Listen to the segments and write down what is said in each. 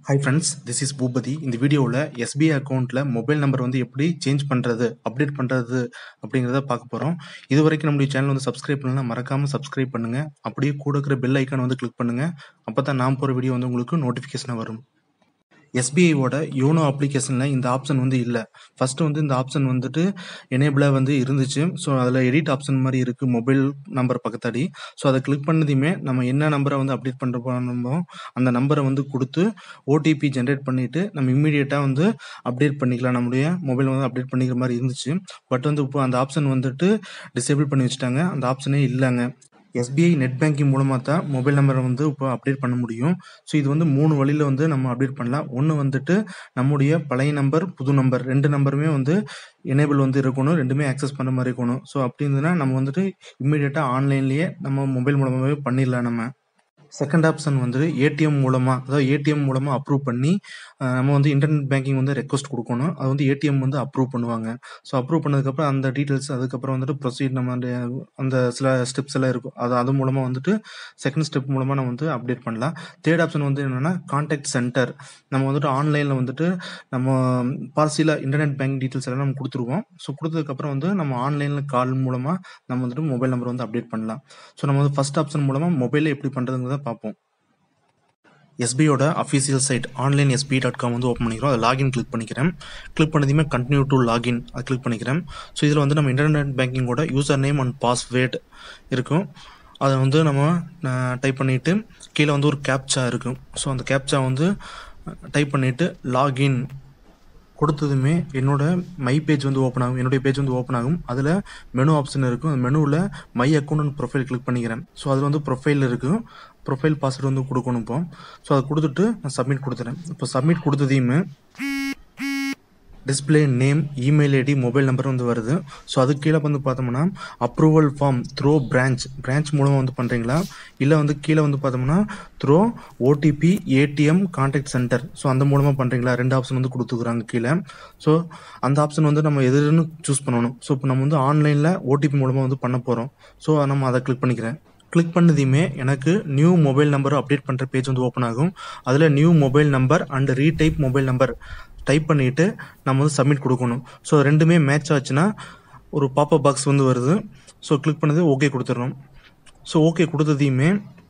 hi friends this is Boopathi இந்த வீடியோவில் SBI அக்கௌண்ட்டில் மொபைல் நம்பர் வந்து எப்படி சேஞ்ச் பண்ணுறது அப்டேட் பண்ணுறது அப்படிங்கிறத பார்க்க போகிறோம் இது வரைக்கும் நம்முடைய சேனல் வந்து சப்ஸ்கிரைப் பண்ணலாம் மறக்காமல் சப்ஸ்கிரைப் பண்ணுங்கள் அப்படியே கூட இருக்கிற பெல் ஐக்கான் வந்து கிளிக் பண்ணுங்கள் அப்போ தான் நான் போகிற வீடியோ வந்து உங்களுக்கு நோட்டிஃபிகேஷனாக வரும் எஸ்பிஐவோட யோனோ அப்ளிகேஷனில் இந்த ஆப்ஷன் வந்து இல்லை ஃபஸ்ட்டு வந்து இந்த ஆப்ஷன் வந்துட்டு எனேபிளாக வந்து இருந்துச்சு ஸோ அதில் எடிட் ஆப்ஷன் மாதிரி இருக்குது மொபைல் நம்பர் பக்கத்தாடி ஸோ அதை கிளிக் பண்ணதையுமே நம்ம என்ன நம்பரை வந்து அப்டேட் பண்ணுற பண்ணமோ அந்த நம்பரை வந்து கொடுத்து ஓடிபி ஜென்ரேட் பண்ணிவிட்டு நம்ம இம்மீடியட்டாக வந்து அப்டேட் பண்ணிக்கலாம் நம்முடைய மொபைல் வந்து அப்டேட் பண்ணிக்கிற மாதிரி இருந்துச்சு பட் வந்து இப்போ அந்த ஆப்ஷன் வந்துட்டு டிசேபிள் பண்ணி வச்சுட்டாங்க அந்த ஆப்ஷனே இல்லைங்க எஸ்பிஐ நெட் பேங்கிங் மூலமாக தான் மொபைல் நம்பரை வந்து இப்போ அப்டேட் பண்ண முடியும் ஸோ இது வந்து மூணு வழியில் வந்து நம்ம அப்டேட் பண்ணலாம் ஒன்று வந்துட்டு நம்முடைய பழைய நம்பர் புது நம்பர் ரெண்டு நம்பருமே வந்து எனேபிள் வந்து இருக்கணும் ரெண்டுமே ஆக்சஸ் பண்ண மாதிரி இருக்கணும் ஸோ அப்படி இருந்ததுன்னா நம்ம வந்துட்டு இம்மீடியட்டாக ஆன்லைன்லேயே நம்ம மொபைல் மூலமாகவே பண்ணிடலாம் நம்ம செகண்ட் ஆப்ஷன் வந்து ஏடிஎம் மூலமாக அதாவது ஏடிஎம் மூலமாக அப்ரூவ் பண்ணி அஹ், நம்ம வந்து இன்டர்நெட் பேங்கிங் வந்து ரெக்வஸ்ட் கொடுக்கணும் அது வந்து ஏடிஎம் வந்து அப்ரூவ் பண்ணுவாங்க ஸோ அப்ரூவ் பண்ணதுக்கப்புறம் அந்த டீட்டெயில்ஸ் அதுக்கப்புறம் வந்துட்டு ப்ரொசீட் நம்ம அந்த அந்த சில ஸ்டெப்ஸ் எல்லாம் இருக்கும் அது அது மூலமாக வந்துட்டு செகண்ட் ஸ்டெப் மூலமாக நம்ம வந்து அப்டேட் பண்ணலாம் தேர்ட் ஆப்ஷன் வந்து என்னென்னா கான்டாக்ட் சென்டர் நம்ம வந்துட்டு ஆன்லைனில் வந்துட்டு நம்ம பார்சியில் இன்டர்நெட் பேங்க் டீட்டெயில்ஸ் எல்லாம் நம்ம கொடுத்துருவோம் ஸோ கொடுத்ததுக்கப்புறம் வந்து நம்ம ஆன்லைனில் கால் மூலமாக நம்ம வந்துட்டு மொபைல் நம்பர் வந்து அப்டேட் பண்ணலாம் ஸோ நம்ம வந்து ஃபர்ஸ்ட் ஆப்ஷன் மூலமாக மொபைலில் எப்படி பண்ணுறதுங்கிறத பார்ப்போம் எஸ்பியோட official site online SBI dot com வந்து ஓப்பன் பண்ணிக்கிறோம் அதை லாகின் கிளிக் பண்ணிக்கிறேன் கிளிக் பண்ணதுமே கண்டினியூ டு லாகின் அதை கிளிக் பண்ணிக்கிறேன் ஸோ இதில் வந்து நம்ம இன்டர்நெட் பேங்கிங்கோட யூசர் நேம் அண்ட் பாஸ்வேர்டு இருக்கும் அதை வந்து நம்ம டைப் பண்ணிவிட்டு கீழே வந்து ஒரு கேப்சா இருக்கும் ஸோ அந்த கேப்சா வந்து டைப் பண்ணிவிட்டு லாகின் கொடுத்ததுமே என்னோட மை பேஜ் வந்து ஓப்பன் ஆகும் என்னுடைய பேஜ் வந்து ஓப்பன் ஆகும் அதில் மெனு ஆப்ஷன் இருக்கும் அந்த மெனுவில் my account and profile click பண்ணிக்கிறேன் ஸோ அதில் வந்து ப்ரொஃபைல் இருக்கும் ப்ரொஃபைல் பாஸ்வேர்டு வந்து கொடுக்கணும் இப்போ ஸோ அதை கொடுத்துட்டு நான் சப்மிட் கொடுத்துறேன் இப்போ சப்மிட் கொடுத்ததையுமே display name email ID mobile number வந்து வருது ஸோ அதுக்கு கீழே வந்து பார்த்தோம்னா approval form through branch branch மூலமாக வந்து பண்ணுறீங்களா இல்லை வந்து கீழே வந்து பார்த்தோம்னா through OTP ATM contact centre so அந்த மூலமாக பண்ணுறீங்களா ரெண்டு ஆப்ஷன் வந்து கொடுத்துக்குறாங்க கீழே ஸோ அந்த ஆப்ஷன் வந்து நம்ம எதுன்னு சூஸ் பண்ணணும் ஸோ இப்போ நம்ம வந்து ஆன்லைனில் ஓடிபி மூலமாக வந்து பண்ண போகிறோம் ஸோ நம்ம அதை கிளிக் பண்ணிக்கிறேன் கிளிக் பண்ணதையுமே எனக்கு நியூ மொபைல் நம்பர் அப்டேட் பண்ணுற பேஜ் வந்து ஓப்பன் ஆகும் அதில் new mobile number and retype mobile number type பண்ணிவிட்டு நம்ம வந்து சப்மிட் கொடுக்கணும் ஸோ ரெண்டுமே மேட்ச் ஆச்சுன்னா ஒரு பாப்பப் பாக்ஸ் வந்து வருது ஸோ கிளிக் பண்ணது ஓகே கொடுத்துடணும் ஸோ ஓகே கொடுத்ததையுமே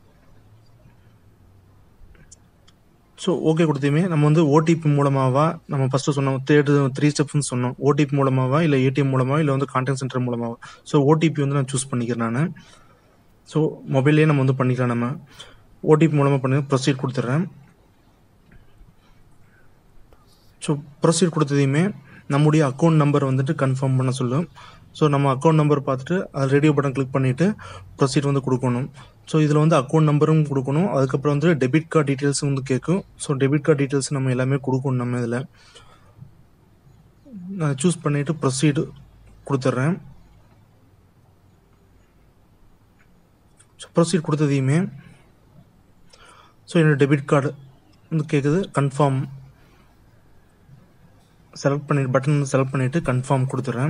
ஸோ ஓகே கொடுத்தையுமே நம்ம வந்து ஓடிபி மூலமாவா நம்ம ஃபஸ்ட்டு சொன்னோம் தேர்டு த்ரீ ஸ்டெப்ஸ்னு சொன்னோம் ஓடிபி மூலமாவா இல்லை ஏடிஎம் மூலமாக இல்லை வந்து கான்டாக்ட் சென்டர் மூலமாவா ஸோ ஓடிபி வந்து நான் சூஸ் பண்ணிக்கிறேன் நான் ஸோ மொபைல்லே நம்ம வந்து பண்ணிக்கலாம் நம்ம ஓடிபி மூலமாக பண்ணி ப்ரொசீட் கொடுத்துட்றேன் ஸோ ப்ரொசீட் கொடுத்ததையுமே நம்முடைய அக்கௌண்ட் நம்பர் வந்துட்டு கன்ஃபார்ம் பண்ண சொல்லும் ஸோ நம்ம அக்கௌண்ட் நம்பர் பார்த்துட்டு அது ரேடியோ பட்டன் கிளிக் பண்ணிவிட்டு ப்ரொசீட் வந்து கொடுக்கணும் ஸோ இதில் வந்து அக்கௌண்ட் நம்பரும் கொடுக்கணும் அதுக்கப்புறம் வந்து டெபிட் கார்டு டீட்டெயில்ஸும் வந்து கேட்கும் ஸோ டெபிட் கார்டு டீட்டெயில்ஸ் நம்ம எல்லாமே கொடுக்கணும் நம்ம இதில் நான் சூஸ் பண்ணிவிட்டு ப்ரொசீடு கொடுத்துட்றேன் ஸோ ப்ரொசீட் கொடுத்ததையுமே ஸோ என்னோட டெபிட் கார்டு வந்து கேட்குது கன்ஃபார்ம் செலக்ட் பண்ணி பட்டன் செலக்ட் பண்ணிவிட்டு கன்ஃபார்ம் கொடுத்துட்றேன்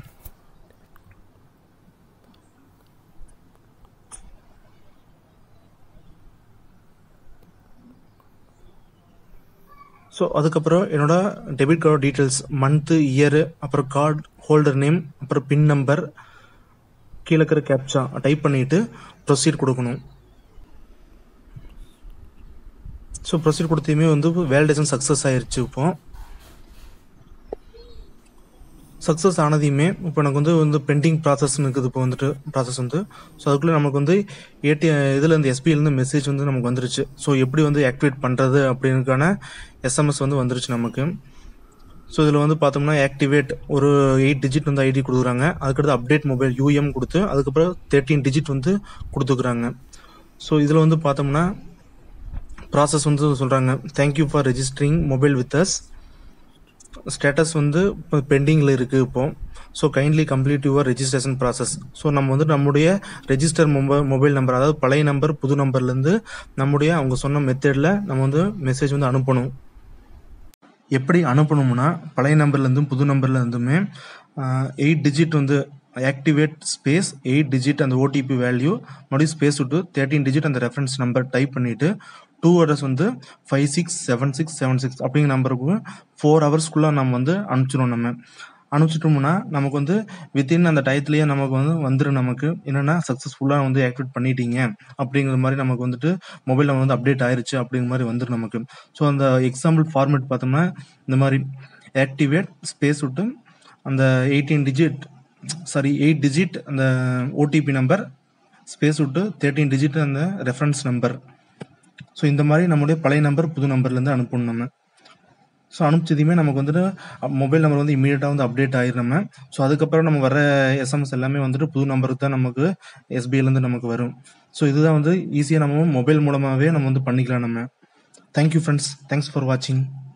ஸோ அதுக்கப்புறம் என்னோட debit card details month year அப்புறம் கார்டு ஹோல்டர் நேம் அப்புறம் பின் நம்பர் கீழே இருக்கிற கேப்சா டைப் பண்ணிவிட்டு ப்ரொசீட் கொடுக்கணும் ஸோ ப்ரொசீட் கொடுத்தையுமே வந்து வேலிடேஷன் சக்ஸஸ் ஆயிருச்சு இப்போ சக்ஸஸ் ஆனதையுமே இப்போ எனக்கு வந்து வந்து பெண்டிங் ப்ராசஸ்னு இருக்குது இப்போ வந்துட்டு ப்ராசஸ் வந்து ஸோ அதுக்குள்ளே நமக்கு வந்து ஏடிஎம் இதில் இந்த எஸ்பிஐலேருந்து மெசேஜ் வந்து நமக்கு வந்துருச்சு ஸோ எப்படி வந்து ஆக்டிவேட் பண்ணுறது அப்படின்றதுக்கான எஸ்எம்எஸ் வந்து வந்துருச்சு நமக்கு ஸோ இதில் வந்து பார்த்தோம்னா ஆக்டிவேட் ஒரு எயிட் டிஜிட் வந்து ஐடி கொடுக்குறாங்க அதுக்கடுத்து அப்டேட் மொபைல் யூஎம் கொடுத்து அதுக்கப்புறம் தேர்ட்டீன் டிஜிட் வந்து கொடுத்துக்குறாங்க ஸோ இதில் வந்து பார்த்தோம்னா ப்ராசஸ் வந்து சொல்கிறாங்க thank you for registering mobile with us status வந்து இப்போ பெண்டிங்கில் இருக்குது இப்போ so kindly complete your registration process so நம்ம வந்து நம்முடைய ரெஜிஸ்டர் மொபைல் மொபைல் நம்பர் அதாவது பழைய நம்பர் புது நம்பர்லேருந்து நம்முடைய அவங்க சொன்ன மெத்தடில் நம்ம வந்து மெசேஜ் வந்து அனுப்பணும் எப்படி அனுப்பணும்னா பழைய நம்பர்லேருந்தும் புது நம்பர்லேருந்துமே எயிட் டிஜிட் வந்து ஆக்டிவேட் ஸ்பேஸ் எயிட் டிஜிட் அந்த ஓடிபி வேல்யூ மறுபடியும் ஸ்பேஸ் விட்டு தேர்ட்டின் டிஜிட் அந்த ரெஃபரன்ஸ் நம்பர் டைப் பண்ணிவிட்டு டூ அட்ரஸ் வந்து five six seven six seven six அப்படிங்கிற நம்பருக்கு ஃபோர் ஹவர்ஸ்க்குள்ளே நம்ம வந்து அனுப்பிச்சிடுவோம் நம்ம அனுப்பிச்சிட்டோம்னா நமக்கு வந்து வித்தின் அந்த டயத்துலேயே நமக்கு வந்து வந்துடும் நமக்கு என்னென்னா சக்ஸஸ்ஃபுல்லாக வந்து ஆக்டிவேட் பண்ணிட்டீங்க அப்படிங்கிற மாதிரி நமக்கு வந்துட்டு மொபைல் நம்பர் வந்து அப்டேட் ஆயிருச்சு அப்படிங்கிற மாதிரி வந்துடும் நமக்கு ஸோ அந்த எக்ஸாம்பிள் ஃபார்மேட் பார்த்தோம்னா இந்த மாதிரி ஆக்டிவேட் ஸ்பேஸ் விட்டு அந்த eighteen digit sorry eight digit அந்த ஓடிபி நம்பர் ஸ்பேஸ் விட்டு தேர்ட்டீன் டிஜிட் அந்த ரெஃபரன்ஸ் நம்பர் ஸோ இந்த மாதிரி நம்மளுடைய பழைய நம்பர் புது நம்பர்லேருந்து அனுப்பணும் நம்ம ஸோ அனுப்பிச்சதையுமே நமக்கு வந்துட்டு மொபைல் நம்பர் வந்து இமீடியட்டாக வந்து அப்டேட் ஆயிரும் நம்ம ஸோ அதுக்கப்புறம் நம்ம வர எஸ்எம்எஸ் எல்லாமே வந்துட்டு புது நம்பருக்கு தான் நமக்கு எஸ்பிஐலேருந்து நமக்கு வரும் ஸோ இதுதான் வந்து ஈஸியாக நம்ம மொபைல் மூலமாகவே நம்ம வந்து பண்ணிக்கலாம் நம்ம தேங்க்யூ ஃப்ரெண்ட்ஸ் தேங்க்ஸ் ஃபார் வாட்சிங்